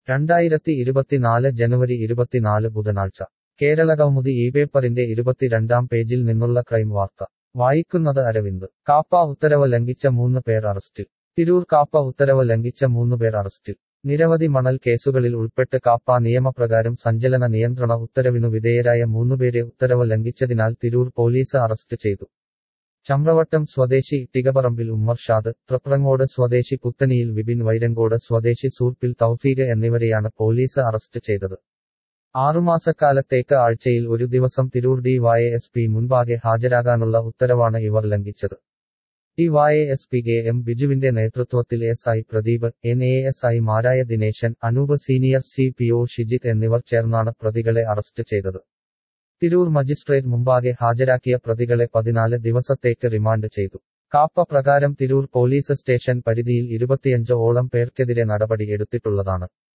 രണ്ടായിരത്തി ഇരുപത്തിനാല് ജനുവരി ഇരുപത്തിനാല് ബുധനാഴ്ച കേരള കൗമുദി ഈ പേപ്പറിന്റെ ഇരുപത്തിരണ്ടാം പേജിൽ നിന്നുള്ള ക്രൈം വാർത്ത വായിക്കുന്നത് അരവിന്ദ് കാപ്പ ഉത്തരവ് ലംഘിച്ച മൂന്ന് പേർ അറസ്റ്റിൽ തിരൂർ കാപ്പ ഉത്തരവ് ലംഘിച്ച മൂന്ന് പേർ അറസ്റ്റിൽ നിരവധി മണൽ കേസുകളിൽ ഉൾപ്പെട്ട് കാപ്പ നിയമപ്രകാരം സഞ്ചലന നിയന്ത്രണ ഉത്തരവിനു വിധേയരായ മൂന്നുപേരെ ഉത്തരവ് ലംഘിച്ചതിനാൽ തിരൂർ പോലീസ് അറസ്റ്റ് ചെയ്തു ചമ്രവട്ടം സ്വദേശി ഇട്ടികപറമ്പിൽ ഉമ്മർ ഷാദ് തൃപ്രങ്ങോട് സ്വദേശി പുത്തനിയിൽ വിപിൻ വൈരങ്കോട് സ്വദേശി സൂർപ്പിൽ തൗഫീഖ് എന്നിവരെയാണ് പോലീസ് അറസ്റ്റ് ചെയ്തത് ആറുമാസക്കാലത്തേക്ക് ആഴ്ചയിൽ ഒരു ദിവസം Tirur D Y S P മുൻപാകെ ഹാജരാകാനുള്ള ഉത്തരവാണ് ഇവർ ലംഘിച്ചത് D Y S P K M ബിജുവിന്റെ നേതൃത്വത്തിൽ S I Pradeep N A S I മാരായ Dineshan Anoop senior C P O Shijith എന്നിവർ ചേർന്നാണ് പ്രതികളെ അറസ്റ്റ് ചെയ്തത് തിരൂർ മജിസ്ട്രേറ്റ് മുമ്പാകെ ഹാജരാക്കിയ പ്രതികളെ പതിനാല് ദിവസത്തേക്ക് റിമാൻഡ് ചെയ്തു കാപ്പ പ്രകാരം തിരൂർ പോലീസ് സ്റ്റേഷൻ പരിധിയിൽ ഇരുപത്തിയഞ്ച് ഓളം പേർക്കെതിരെ നടപടി എടുത്തിട്ടുള്ളതാണ്